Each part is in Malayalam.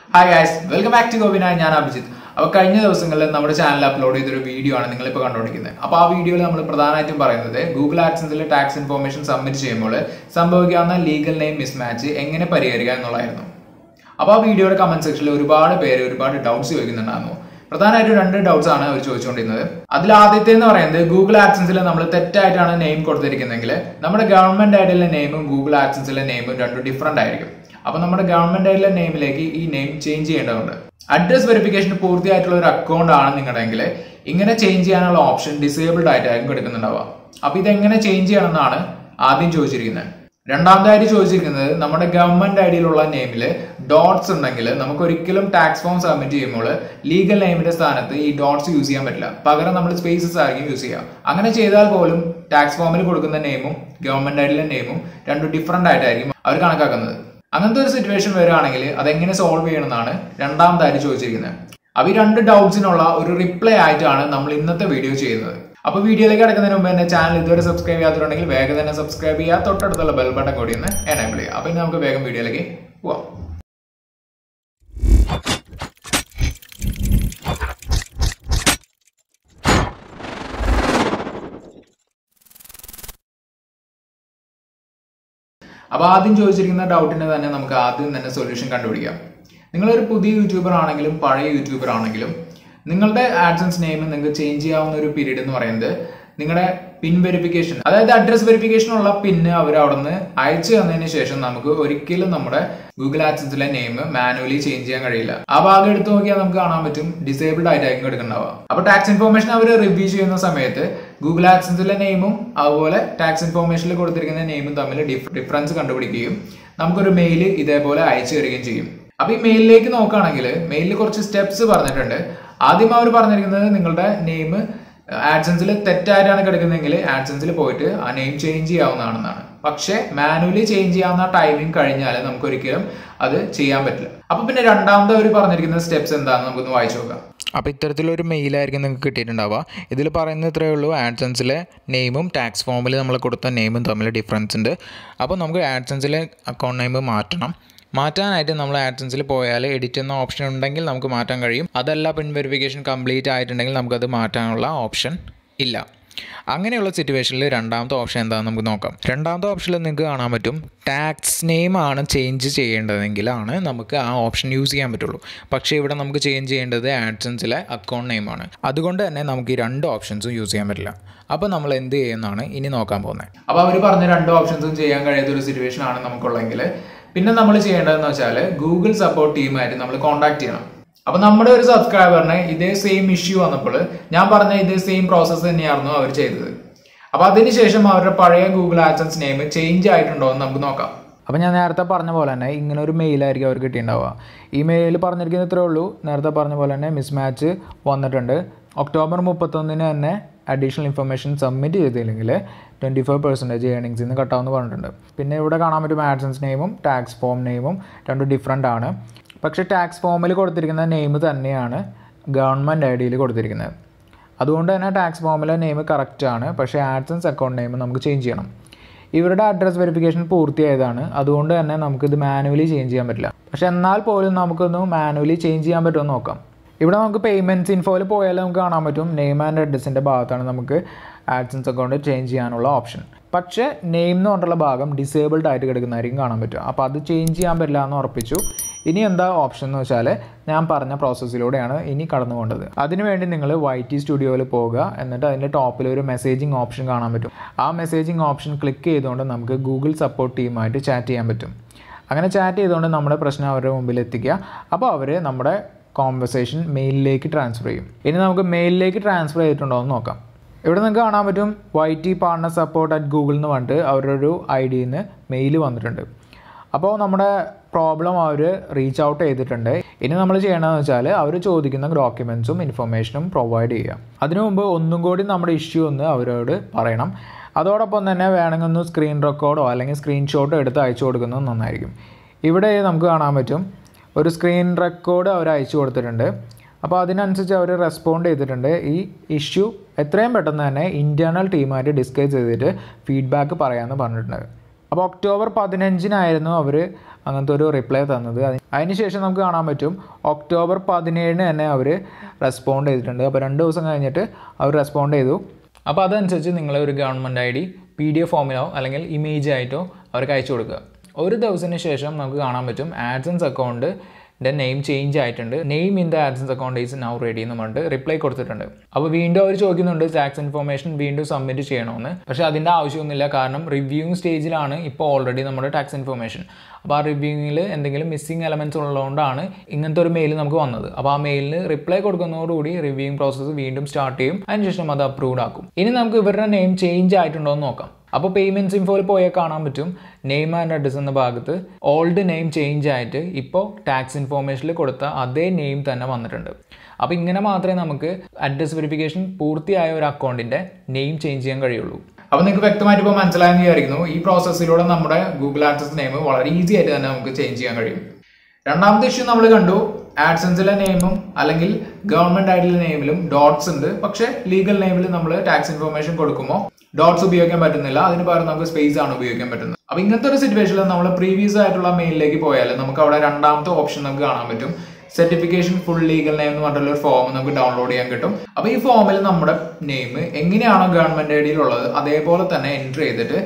hi guys welcome back to Gopina ഞാൻ അഭിജിത്ത് അപ്പോൾ കഴിഞ്ഞ ദിവസങ്ങളിൽ നമ്മുടെ ചാനൽ അപ്ലോഡ് ചെയ്തൊരു വീഡിയോ ആണ് നിങ്ങളിപ്പോൾ കണ്ടുകൊണ്ടിരിക്കുന്നത് അപ്പോൾ ആ വീഡിയോയിൽ നമ്മൾ പ്രധാനമായിട്ടും പറയുന്നത് ഗൂഗിൾ ആഡ്സൻസിൽ ടാക്സ് ഇൻഫോർമേഷൻ സബ്മിറ്റ് ചെയ്യുമ്പോൾ സംഭവിക്കാവുന്ന ലീഗൽ നെയിം മിസ്മാച്ച് എങ്ങനെ പരിഹരിക്കുക എന്നുള്ളതായിരുന്നു അപ്പോൾ ആ വീഡിയോയുടെ കമന്റ് സെക്ഷനിൽ ഒരുപാട് പേര് ഒരുപാട് ഡൗട്ട്സ് ചോദിക്കുന്നുണ്ടായിരുന്നു പ്രധാനമായിട്ടും രണ്ട് ഡൗട്ട്സ് ആണ് അവർ ചോദിച്ചുകൊണ്ടിരുന്നത് അതിൽ ആദ്യത്തെ എന്ന് പറയുന്നത് ഗൂഗിൾ ആഡ്സൻസിൽ നമ്മൾ തെറ്റായിട്ടാണ് നെയിം കൊടുത്തിരിക്കുന്നതെങ്കിൽ നമ്മുടെ ഗവൺമെന്റ് ആയിട്ടുള്ള നെയിമും ഗൂഗിൾ ആഡ്സൻസിലെ നെയിമും രണ്ടും ഡിഫറെന്റ് ആയിരിക്കും അപ്പൊ നമ്മുടെ ഗവൺമെന്റ് ആയിട്ടുള്ള നെയിമിലേക്ക് ഈ നെയിം ചേഞ്ച് ചെയ്യേണ്ടതുണ്ട് അഡ്രസ് വെരിഫിക്കേഷൻ പൂർത്തിയായിട്ടുള്ള ഒരു അക്കൗണ്ട് ആണ് നിങ്ങളുടെങ്കിൽ ഇങ്ങനെ ചേഞ്ച് ചെയ്യാനുള്ള ഓപ്ഷൻ ഡിസേബിൾഡ് ആയിട്ടായിരിക്കും എടുക്കുന്നുണ്ടാവുക അപ്പൊ ഇതെങ്ങനെ ചേഞ്ച് ചെയ്യണമെന്നാണ് ആദ്യം ചോദിച്ചിരിക്കുന്നത് രണ്ടാമതായിട്ട് ചോദിച്ചിരിക്കുന്നത് നമ്മുടെ ഗവൺമെന്റ് ഐ ഡിയിലുള്ള നെയിമിൽ ഡോട്ട്സ് ഉണ്ടെങ്കിൽ നമുക്ക് ഒരിക്കലും ടാക്സ് ഫോം സബ്മിറ്റ് ചെയ്യുമ്പോൾ ലീഗൽ നെയിമിന്റെ സ്ഥാനത്ത് ഈ ഡോട്ട്സ് യൂസ് ചെയ്യാൻ പറ്റില്ല പകരം നമ്മൾ സ്പേസസ് ആയിരിക്കും യൂസ് ചെയ്യുക അങ്ങനെ ചെയ്താൽ പോലും ടാക്സ് ഫോമിൽ കൊടുക്കുന്ന നെയിമും ഗവൺമെന്റ് ഐ ഡിയിലെ നെയിമും രണ്ടും ഡിഫറെന്റ് ആയിട്ടായിരിക്കും അവർ കണക്കാക്കുന്നത് അങ്ങനത്തെ ഒരു സിറ്റുവേഷൻ വരികയാണെങ്കിൽ അതെങ്ങനെ സോൾവ് ചെയ്യണമെന്നാണ് രണ്ടാമതായിട്ട് ചോദിച്ചിരിക്കുന്നത് അപ്പൊ ഈ രണ്ട് ഡൗട്ട്സിനുള്ള ഒരു റിപ്ലൈ ആയിട്ടാണ് നമ്മൾ ഇന്നത്തെ വീഡിയോ ചെയ്യുന്നത് അപ്പൊ വീഡിയോയിലേക്ക് കിടക്കുന്നതിന് മുമ്പ് എന്റെ ചാനൽ ഇതുവരെ സബ്സ്ക്രൈബ് ചെയ്യാത്തുണ്ടെങ്കിൽ വേഗം തന്നെ സബ്സ്ക്രൈബ് ചെയ്യുക തൊട്ടടുത്തുള്ള ബെൽ ബട്ടൺ കൂടി ഒന്ന് എനേബിൾ ചെയ്യുക അപ്പൊ ഇനി നമുക്ക് വേഗം വീഡിയോയിലേക്ക് പോവാം അപ്പൊ ആദ്യം ചോദിച്ചിരിക്കുന്ന ഡൗട്ടിന് തന്നെ നമുക്ക് ആദ്യം തന്നെ സൊല്യൂഷൻ കണ്ടുപിടിക്കാം നിങ്ങളൊരു പുതിയ യൂട്യൂബർ ആണെങ്കിലും പഴയ യൂട്യൂബർ ആണെങ്കിലും നിങ്ങളുടെ ആഡ്സൻസ് നെയിം നിങ്ങൾക്ക് ചേഞ്ച് ചെയ്യാവുന്ന ഒരു പീരീഡ് എന്ന് പറയുന്നത് നിങ്ങളുടെ പിൻ വെരിഫിക്കേഷൻ അതായത് അഡ്രസ് വെരിഫിക്കേഷൻ ഉള്ള പിന്ന് അവർ അവിടെ നിന്ന് അയച്ചു തന്നതിന് ശേഷം നമുക്ക് ഒരിക്കലും നമ്മുടെ ഗൂഗിൾ ആഡ്സൻസിലെ നെയിം മാനുവലി ചേഞ്ച് ചെയ്യാൻ കഴിയില്ല ആ ഭാഗം എടുത്തു നോക്കിയാൽ നമുക്ക് കാണാൻ പറ്റും ഡിസേബിൾഡ് ആയിട്ടായിരിക്കും എടുക്കുന്നുണ്ടാവുക അപ്പൊ ടാക്സ് ഇൻഫോർമേഷൻ അവർ റിവ്യൂ ചെയ്യുന്ന സമയത്ത് ഗൂഗിൾ ആഡ്സൻസിലെ നെയിമും അതുപോലെ ടാക്സ് ഇൻഫോർമേഷനിൽ കൊടുത്തിരിക്കുന്ന നെയിമും തമ്മിൽ ഡിഫറൻസ് കണ്ടുപിടിക്കുകയും നമുക്കൊരു മെയിൽ ഇതേപോലെ അയച്ചു തരികയും ചെയ്യും അപ്പൊ ഈ മെയിലിലേക്ക് നോക്കുകയാണെങ്കിൽ മെയിലിൽ കുറച്ച് സ്റ്റെപ്സ് പറഞ്ഞിട്ടുണ്ട് ആദ്യം അവർ പറഞ്ഞിരിക്കുന്നത് നിങ്ങളുടെ നെയിം ആഡ്സൻസിൽ തെറ്റായിട്ടാണ് കിടക്കുന്നതെങ്കിൽ ആഡ്സൻസിൽ പോയിട്ട് ആ നെയിം ചേഞ്ച് ചെയ്യാവുന്നതാണെന്നാണ് പക്ഷേ മാനുവലി ചേഞ്ച് ചെയ്യാവുന്ന ടൈമിംഗ് കഴിഞ്ഞാൽ നമുക്ക് ഒരിക്കലും അത് ചെയ്യാൻ പറ്റില്ല അപ്പൊ പിന്നെ രണ്ടാമത് അവർ പറഞ്ഞിരിക്കുന്ന സ്റ്റെപ്സ് എന്താണെന്ന് നമുക്കൊന്ന് വായിച്ചു നോക്കാം അപ്പോൾ ഇത്തരത്തിലൊരു മെയിലായിരിക്കും നിങ്ങൾക്ക് കിട്ടിയിട്ടുണ്ടാവുക ഇതിൽ പറയുന്നത് ഇത്രയേ ഉള്ളൂ ആഡ്സൻസിലെ നെയിമും ടാക്സ് ഫോമിൽ നമ്മൾ കൊടുത്ത നെയിമും തമ്മിൽ ഡിഫറൻസ് ഉണ്ട് അപ്പോൾ നമുക്ക് ആഡ്സൻസിലെ അക്കൗണ്ട് നെയിം മാറ്റണം മാറ്റാനായിട്ട് നമ്മൾ ആഡ്സൻസിൽ പോയാൽ എഡിറ്റ് എന്ന ഓപ്ഷൻ ഉണ്ടെങ്കിൽ നമുക്ക് മാറ്റാൻ കഴിയും അതല്ല പിൻ വെരിഫിക്കേഷൻ കംപ്ലീറ്റ് ആയിട്ടുണ്ടെങ്കിൽ നമുക്കത് മാറ്റാനുള്ള ഓപ്ഷൻ ഇല്ല അങ്ങനെയുള്ള സിറ്റുവേഷനിൽ രണ്ടാമത്തെ ഓപ്ഷൻ എന്താണെന്ന് നമുക്ക് നോക്കാം രണ്ടാമത്തെ ഓപ്ഷനിൽ നിങ്ങൾക്ക് കാണാൻ പറ്റും ടാക്സ് നെയിം ആണ് ചേഞ്ച് ചെയ്യേണ്ടതെങ്കിലാണ് നമുക്ക് ആ ഓപ്ഷൻ യൂസ് ചെയ്യാൻ പറ്റുള്ളൂ പക്ഷേ ഇവിടെ നമുക്ക് ചേഞ്ച് ചെയ്യേണ്ടത് ആഡ്സൻസിലെ അക്കൗണ്ട് നെയിമാണ് അതുകൊണ്ട് തന്നെ നമുക്ക് ഈ രണ്ട് ഓപ്ഷൻസും യൂസ് ചെയ്യാൻ പറ്റില്ല അപ്പോൾ നമ്മൾ എന്ത് ചെയ്യുന്നതാണ് ഇനി നോക്കാൻ പോകുന്നത് അപ്പൊ അവർ പറഞ്ഞ രണ്ട് ഓപ്ഷൻസും ചെയ്യാൻ കഴിയാത്ത ഒരു സിറ്റുവേഷൻ ആണ് നമുക്കുള്ളെങ്കിൽ പിന്നെ നമ്മൾ ചെയ്യേണ്ടതെന്ന് വെച്ചാൽ ഗൂഗിൾ സപ്പോർട്ട് ടീമായിട്ട് നമ്മൾ കോൺടാക്ട് ചെയ്യണം അപ്പൊ നമ്മുടെ ഒരു സബ്സ്ക്രൈബറിന് ഇതേ സെയിം ഇഷ്യൂ വന്നപ്പോൾ ഞാൻ പറഞ്ഞ ഇതേ സെയിം പ്രോസസ്സ് തന്നെയായിരുന്നു അവർ ചെയ്തത് അപ്പൊ അതിനുശേഷം അവരുടെ പഴയ ഗൂഗിൾ ആഡ്സൻസ് നെയിം ചേഞ്ച് ആയിട്ടുണ്ടോ എന്ന് നമുക്ക് നോക്കാം അപ്പോൾ ഞാൻ നേരത്തെ പറഞ്ഞ പോലെ തന്നെ ഇങ്ങനെ ഒരു മെയിലായിരിക്കും അവർക്ക് കിട്ടിയിട്ടുണ്ടാവുക ഈ മെയിൽ പറഞ്ഞിരിക്കുന്നത് ഇത്രേ ഉള്ളൂ നേരത്തെ പറഞ്ഞ പോലെ തന്നെ മിസ് മാച്ച് വന്നിട്ടുണ്ട് ഒക്ടോബർ മുപ്പത്തൊന്നിന് തന്നെ അഡീഷണൽ ഇൻഫർമേഷൻ സബ്മിറ്റ് ചെയ്തില്ലെങ്കിൽ ട്വൻറ്റി ഫൈവ് പെർസെൻറ്റേജ് ഏണിങ്സിൽ നിന്ന് കട്ടാവുമെന്ന് പറഞ്ഞിട്ടുണ്ട് പിന്നെ ഇവിടെ കാണാൻ പറ്റും ആഡ്സൻസ് നെയിമും ടാക്സ് ഫോം നെയിമും രണ്ടും ഡിഫറെൻ്റ് ആണ് പക്ഷേ ടാക്സ് ഫോമിൽ കൊടുത്തിരിക്കുന്ന നെയിം തന്നെയാണ് ഗവൺമെൻറ് ഐ ഡിയിൽ കൊടുത്തിരിക്കുന്നത് അതുകൊണ്ട് തന്നെ ടാക്സ് ഫോമിലെ നെയിം കറക്റ്റാണ് പക്ഷേ ആഡ്സൻസ് അക്കൗണ്ട് നെയിം നമുക്ക് ചേഞ്ച് ചെയ്യണം ഇവരുടെ അഡ്രസ് വെരിഫിക്കേഷൻ പൂർത്തിയായതാണ് അതുകൊണ്ട് തന്നെ നമുക്കിത് മാനുവലി ചേഞ്ച് ചെയ്യാൻ പറ്റില്ല പക്ഷെ എന്നാൽ പോലും നമുക്കൊന്ന് മാനുവലി ചേഞ്ച് ചെയ്യാൻ പറ്റുമെന്ന് നോക്കാം ഇവിടെ നമുക്ക് പേയ്മെൻറ്റ്സ് ഇൻഫോയിൽ പോയാൽ നമുക്ക് കാണാൻ പറ്റും നെയിം ആൻഡ് അഡ്രസ്സിൻ്റെ ഭാഗത്താണ് നമുക്ക് ആഡ്സൻസ് അക്കൗണ്ട് ചേഞ്ച് ചെയ്യാനുള്ള ഓപ്ഷൻ പക്ഷേ നെയിം എന്ന് പറഞ്ഞിട്ടുള്ള ഭാഗം ഡിസേബിൾഡ് ആയിട്ട് കിടക്കുന്നതായിരിക്കും കാണാൻ പറ്റും അപ്പോൾ അത് ചേഞ്ച് ചെയ്യാൻ പറ്റില്ല എന്ന് ഉറപ്പിച്ചു ഇനി എന്താ ഓപ്ഷൻ എന്ന് വെച്ചാൽ ഞാൻ പറഞ്ഞ പ്രോസസ്സിലൂടെയാണ് ഇനി കടന്നു പോകേണ്ടത് അതിനുവേണ്ടി നിങ്ങൾ വൈ ടി സ്റ്റുഡിയോയിൽ പോകുക എന്നിട്ട് അതിൻ്റെ ടോപ്പിൽ ഒരു മെസ്സേജിങ് ഓപ്ഷൻ കാണാൻ പറ്റും ആ മെസ്സേജിങ് ഓപ്ഷൻ ക്ലിക്ക് ചെയ്തുകൊണ്ട് നമുക്ക് ഗൂഗിൾ സപ്പോർട്ട് ടീമായിട്ട് ചാറ്റ് ചെയ്യാൻ പറ്റും അങ്ങനെ ചാറ്റ് ചെയ്തുകൊണ്ട് നമ്മുടെ പ്രശ്നം അവരുടെ മുമ്പിൽ എത്തിക്കുക അപ്പോൾ അവർ നമ്മുടെ കോൺവെർസേഷൻ മെയിലിലേക്ക് ട്രാൻസ്ഫർ ചെയ്യും ഇനി നമുക്ക് മെയിലിലേക്ക് ട്രാൻസ്ഫർ ചെയ്തിട്ടുണ്ടോ എന്ന് നോക്കാം ഇവിടെ നിങ്ങൾക്ക് കാണാൻ പറ്റും Y T partner support at Google എന്ന് പറഞ്ഞിട്ട് അവരുടെ ഒരു ഐ ഡിയിൽ നിന്ന് മെയിൽ വന്നിട്ടുണ്ട് അപ്പോൾ നമ്മുടെ പ്രോബ്ലം അവർ റീച്ച് ഔട്ട് ചെയ്തിട്ടുണ്ട് ഇനി നമ്മൾ ചെയ്യണമെന്ന് വെച്ചാൽ അവർ ചോദിക്കുന്ന ഡോക്യുമെൻസും ഇൻഫർമേഷനും പ്രൊവൈഡ് ചെയ്യുക അതിനു മുമ്പ് ഒന്നും കൂടി നമ്മുടെ ഇഷ്യൂ ഒന്ന് അവരോട് പറയണം അതോടൊപ്പം തന്നെ വേണമെങ്കിൽ ഒന്ന് സ്ക്രീൻ റെക്കോർഡോ അല്ലെങ്കിൽ സ്ക്രീൻഷോട്ടോ എടുത്ത് അയച്ചു കൊടുക്കുന്നത് നന്നായിരിക്കും ഇവിടെ നമുക്ക് കാണാൻ പറ്റും ഒരു സ്ക്രീൻ റെക്കോർഡ് അവർ അയച്ചു കൊടുത്തിട്ടുണ്ട് അപ്പോൾ അതിനനുസരിച്ച് അവർ റെസ്പോണ്ട് ചെയ്തിട്ടുണ്ട് ഈ ഇഷ്യൂ എത്രയും പെട്ടെന്ന് തന്നെ ഇൻറ്റേർണൽ ടീമായിട്ട് ഡിസ്കസ് ചെയ്തിട്ട് ഫീഡ്ബാക്ക് പറയാമെന്ന് പറഞ്ഞിട്ടുണ്ട് അപ്പോൾ ഒക്ടോബർ പതിനഞ്ചിനായിരുന്നു അവർ അങ്ങനത്തെ ഒരു റിപ്ലൈ തന്നത് അതിന് അതിനുശേഷം നമുക്ക് കാണാൻ പറ്റും ഒക്ടോബർ പതിനേഴിന് തന്നെ അവർ റെസ്പോണ്ട് ചെയ്തിട്ടുണ്ട് അപ്പോൾ രണ്ട് ദിവസം കഴിഞ്ഞിട്ട് അവർ റെസ്പോണ്ട് ചെയ്തു അപ്പോൾ അതനുസരിച്ച് നിങ്ങൾ ഒരു ഗവൺമെൻറ് ഐ ഡി പി ഡി എഫ് ഫോമിലോ അല്ലെങ്കിൽ ഇമേജ് ആയിട്ടോ അവർക്ക് അയച്ചു കൊടുക്കുക ഒരു ദിവസത്തിന് ശേഷം നമുക്ക് കാണാൻ പറ്റും ആഡ്സൻസ് അക്കൗണ്ട് ൻ്റെ നെയിം ചേഞ്ച് ആയിട്ടുണ്ട് name in the AdSense account is now ready എന്ന് പറഞ്ഞിട്ട് റിപ്ലൈ കൊടുത്തിട്ടുണ്ട് അപ്പോൾ വീണ്ടും അവർ ചോദിക്കുന്നുണ്ട് ടാക്സ് ഇൻഫർമേഷൻ വീണ്ടും സബ്മിറ്റ് ചെയ്യണമെന്ന് പക്ഷേ അതിൻ്റെ ആവശ്യമൊന്നുമില്ല കാരണം റിവ്യൂയിങ് സ്റ്റേജിലാണ് ഇപ്പോൾ ഓൾറെഡി നമ്മുടെ ടാക്സ് ഇൻഫർമേഷൻ അപ്പോൾ ആ റിവ്യൂയിങ്ങിൽ എന്തെങ്കിലും മിസ്സിംഗ് എലമെൻറ്റ്സ് ഉള്ളതുകൊണ്ടാണ് ഇങ്ങനത്തെ ഒരു മെയിൽ നമുക്ക് വന്നത് അപ്പോൾ ആ മെയിലിന് റിപ്ലൈ കൊടുക്കുന്നതോടുകൂടി റിവ്യൂയിങ് പ്രോസസ്സ് വീണ്ടും സ്റ്റാർട്ട് ചെയ്യും അതിനുശേഷം അത് അപ്രൂവ്ഡ് ആക്കും ഇനി നമുക്ക് ഇവരുടെ നെയിം ചേഞ്ച് ആയിട്ടുണ്ടോ എന്ന് നോക്കാം അപ്പോൾ പേയ്മെൻറ്റ്സ് ഇൻഫോയിൽ പോയാൽ കാണാൻ പറ്റും നെയിം ആൻഡ് അഡ്രസ് എന്ന ഭാഗത്ത് ഓൾഡ് നെയിം ചേഞ്ച് ആയിട്ട് ഇപ്പോൾ ടാക്സ് ഇൻഫോർമേഷനിൽ കൊടുത്ത അതേ നെയിം തന്നെ വന്നിട്ടുണ്ട് അപ്പോൾ ഇങ്ങനെ മാത്രമേ നമുക്ക് അഡ്രസ് വെരിഫിക്കേഷൻ പൂർത്തിയായ ഒരു അക്കൗണ്ടിൻ്റെ നെയിം ചേഞ്ച് ചെയ്യാൻ കഴിയുള്ളൂ അപ്പൊ നിങ്ങൾക്ക് വ്യക്തമായിട്ട് ഇപ്പോൾ മനസ്സിലായെന്ന് വിചാരിക്കുന്നു ഈ പ്രോസസ്സിലൂടെ നമ്മുടെ ഗൂഗിൾ ആക്സസ് നെയിം വളരെ ഈസി ആയിട്ട് തന്നെ നമുക്ക് ചേഞ്ച് ചെയ്യാൻ കഴിയും രണ്ടാമത്തെ ഇഷ്യൂ നമ്മൾ കണ്ടു ആഡ്സൻസിലെ നെയിമും അല്ലെങ്കിൽ ഗവൺമെന്റ് ആയിട്ടുള്ള നെയിമിലും ഡോട്ട്സ് ഉണ്ട് പക്ഷെ ലീഗൽ നെയിമിൽ നമ്മൾ ടാക്സ് ഇൻഫർമേഷൻ കൊടുക്കുമ്പോൾ ഡോട്ട്സ് ഉപയോഗിക്കാൻ പറ്റുന്നില്ല അതിന് പകരം നമുക്ക് സ്പേസ് ആണ് ഉപയോഗിക്കാൻ പറ്റുന്നത് അപ്പൊ ഇങ്ങനത്തെ ഒരു സിറ്റുവേഷനിൽ നമ്മൾ പ്രീവിയസ് ആയിട്ടുള്ള മെയിലിലേക്ക് പോയാൽ നമുക്ക് അവിടെ രണ്ടാമത്തെ ഓപ്ഷൻ നമുക്ക് കാണാൻ പറ്റും സർട്ടിഫിക്കേഷൻ ഫുൾ ലീഗൽ നെയിം എന്ന് പറഞ്ഞിട്ടുള്ള ഒരു ഫോം നമുക്ക് ഡൗൺലോഡ് ചെയ്യാൻ കിട്ടും അപ്പൊ ഈ ഫോമിൽ നമ്മുടെ നെയിം എങ്ങനെയാണോ ഗവൺമെന്റ് ഐ ഡിയിലുള്ളത് അതേപോലെ തന്നെ എൻറ്റർ ചെയ്തിട്ട്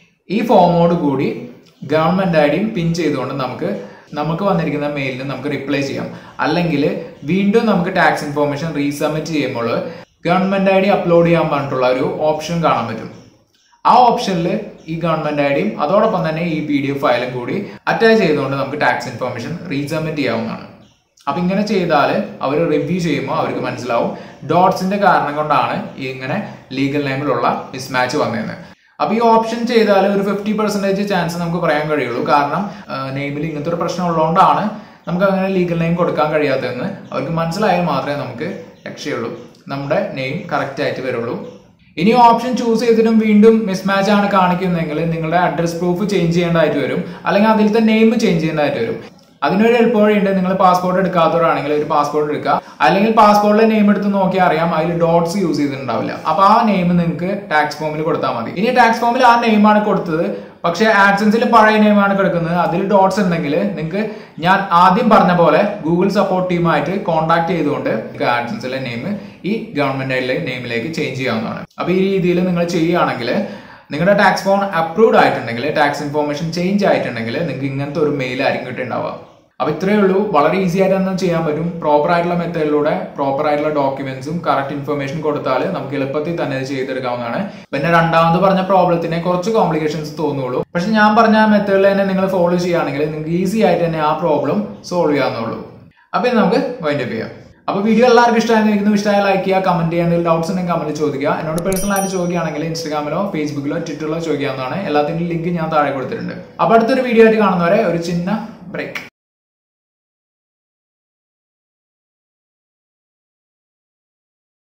ഈ ഫോമോട് കൂടി ഗവൺമെന്റ് ഐ ഡിയും പിൻ ചെയ്തുകൊണ്ട് നമുക്ക് നമുക്ക് വന്നിരിക്കുന്ന മെയിലിന് നമുക്ക് റിപ്ലൈ ചെയ്യാം അല്ലെങ്കിൽ വീണ്ടും നമുക്ക് ടാക്സ് ഇൻഫോർമേഷൻ റീസബ്മിറ്റ് ചെയ്യുമ്പോൾ ഗവൺമെന്റ് ഐ ഡി അപ്ലോഡ് ചെയ്യാൻ പറഞ്ഞിട്ടുള്ള ഒരു ഓപ്ഷൻ കാണാൻ പറ്റും ആ ഓപ്ഷനിൽ ഈ ഗവൺമെന്റ് ഐ ഡിയും അതോടൊപ്പം തന്നെ ഈ പി ഡി എഫ് ഫയലും കൂടി അറ്റാച്ച് ചെയ്തുകൊണ്ട് നമുക്ക് ടാക്സ് ഇൻഫോർമേഷൻ റീസബ്മിറ്റ് ചെയ്യാവുന്നതാണ് അപ്പൊ ഇങ്ങനെ ചെയ്താൽ അവർ റിവ്യൂ ചെയ്യുമ്പോൾ അവർക്ക് മനസ്സിലാവും ഡോട്ട്സിന്റെ കാരണം കൊണ്ടാണ് ഈ ഇങ്ങനെ ലീഗൽ നെയിമിലുള്ള മിസ്മാച്ച് വന്നതെന്ന് അപ്പൊ ഈ ഓപ്ഷൻ ചെയ്താൽ ഒരു ഫിഫ്റ്റി പെർസെന്റേജ് ചാൻസ് നമുക്ക് പറയാൻ കഴിയുള്ളൂ കാരണം നെയിമിൽ ഇങ്ങനത്തെ ഒരു പ്രശ്നം ഉള്ളതുകൊണ്ടാണ് നമുക്ക് അങ്ങനെ ലീഗൽ നെയിം കൊടുക്കാൻ കഴിയാത്തതെന്ന് അവർക്ക് മനസ്സിലായാൽ മാത്രമേ നമുക്ക് രക്ഷയുള്ളൂ നമ്മുടെ നെയിം കറക്റ്റ് ആയിട്ട് വരുള്ളൂ ഇനി ഓപ്ഷൻ ചൂസ് ചെയ്തിട്ടും വീണ്ടും മിസ്മാച്ച് ആണ് കാണിക്കുന്നതെങ്കിൽ നിങ്ങളുടെ അഡ്രസ് പ്രൂഫ് ചേഞ്ച് ചെയ്യേണ്ടതായിട്ട് വരും അല്ലെങ്കിൽ അതിലത്തെ നെയിം ചേഞ്ച് ചെയ്യേണ്ടതായിട്ട് വരും അതിനൊരു എളുപ്പവഴിയുണ്ട് നിങ്ങൾ പാസ്പോർട്ട് എടുക്കാത്തവരാണെങ്കിൽ ഒരു പാസ്പോർട്ട് എടുക്കുക അല്ലെങ്കിൽ പാസ്പോർട്ടിലെ നെയിം എടുത്ത് നോക്കിയാൽ അറിയാം അതിൽ ഡോട്ട്സ് യൂസ് ചെയ്തിട്ടുണ്ടാവില്ല അപ്പൊ ആ നെയിം നിങ്ങൾക്ക് ടാക്സ് ഫോമിൽ കൊടുത്താൽ മതി ഇനി ടാക്സ് ഫോമിൽ ആ നെയിമാണ് കൊടുത്തത് പക്ഷെ ആഡ്സൻസിൽ പഴയ നെയിമാണ് കിടക്കുന്നത് അതിൽ ഡോട്ട്സ് ഉണ്ടെങ്കിൽ നിങ്ങൾക്ക് ഞാൻ ആദ്യം പറഞ്ഞ പോലെ ഗൂഗിൾ സപ്പോർട്ട് ടീമായിട്ട് കോൺടാക്ട് ചെയ്തുകൊണ്ട് ആഡ്സൻസിലെ നെയിം ഈ ഗവൺമെന്റ് ആയിട്ടുള്ള നെയിമിലേക്ക് ചേഞ്ച് ചെയ്യാവുന്നതാണ് അപ്പൊ ഈ രീതിയിൽ നിങ്ങൾ ചെയ്യുകയാണെങ്കിൽ നിങ്ങളുടെ ടാക്സ് ഫോം അപ്രൂവ്ഡ് ആയിട്ടുണ്ടെങ്കിൽ ടാക്സ് ഇൻഫോർമേഷൻ ചേഞ്ച് ആയിട്ടുണ്ടെങ്കിൽ നിങ്ങൾക്ക് ഇങ്ങനത്തെ ഒരു മെയിൽ ആയിരിക്കും കിട്ടുന്നുണ്ടാവുക അപ്പൊ ഇത്രയേ ഉള്ളൂ വളരെ ഈസി ആയിട്ട് തന്നെ ചെയ്യാൻ പറ്റും പ്രോപ്പർ ആയിട്ടുള്ള മെത്തേഡിലൂടെ പ്രോപ്പർ ആയിട്ടുള്ള ഡോക്യുമെന്റ്സും കറക്റ്റ് ഇൻഫർമേഷൻ കൊടുത്താൽ നമുക്ക് എളുപ്പത്തിൽ തന്നെ ഇത് ചെയ്തെടുക്കാവുന്നതാണ് പിന്നെ രണ്ടാമത് പറഞ്ഞ പ്രോബ്ലത്തിന് കുറച്ച് കോംപ്ലിക്കേഷൻസ് തോന്നുള്ളൂ പക്ഷെ ഞാൻ പറഞ്ഞ മെത്തേഡിൽ തന്നെ നിങ്ങൾ ഫോളോ ചെയ്യുകയാണെങ്കിൽ നിങ്ങൾക്ക് ഈസി ആയിട്ട് തന്നെ ആ പ്രോബ്ലം സോൾവ് ചെയ്യാവുന്നുള്ളൂ അപ്പൊ ഇത് നമുക്ക് വൈൻഡപ്പ് ചെയ്യാം അപ്പൊ വീഡിയോ എല്ലാവർക്കും ഇഷ്ടമായിരിക്കുന്നു ഇഷ്ടമായ ലൈക്ക് ചെയ്യുക കമന്റ് ചെയ്യുക എന്തെങ്കിലും ഡൗട്ട്സ് ഉണ്ടെങ്കിൽ കമന്റ് ചോദിക്കുക എന്നോട് പേഴ്സണൽ ആയിട്ട് ചോദിക്കുകയാണെങ്കിൽ ഇൻസ്റ്റാഗ്രാമിലോ ഫേസ്ബുക്കിലോ ട്വിറ്ററിലോ ചോദിക്കാവുന്നതാണ് എല്ലാത്തിന്റെയും ലിങ്ക് ഞാൻ താഴെ കൊടുത്തിട്ടുണ്ട് അപ്പൊ അടുത്തൊരു വീഡിയോ ആയിട്ട് കാണുന്നവരെ ഒരു ചിന്ന ബ്രേക്ക്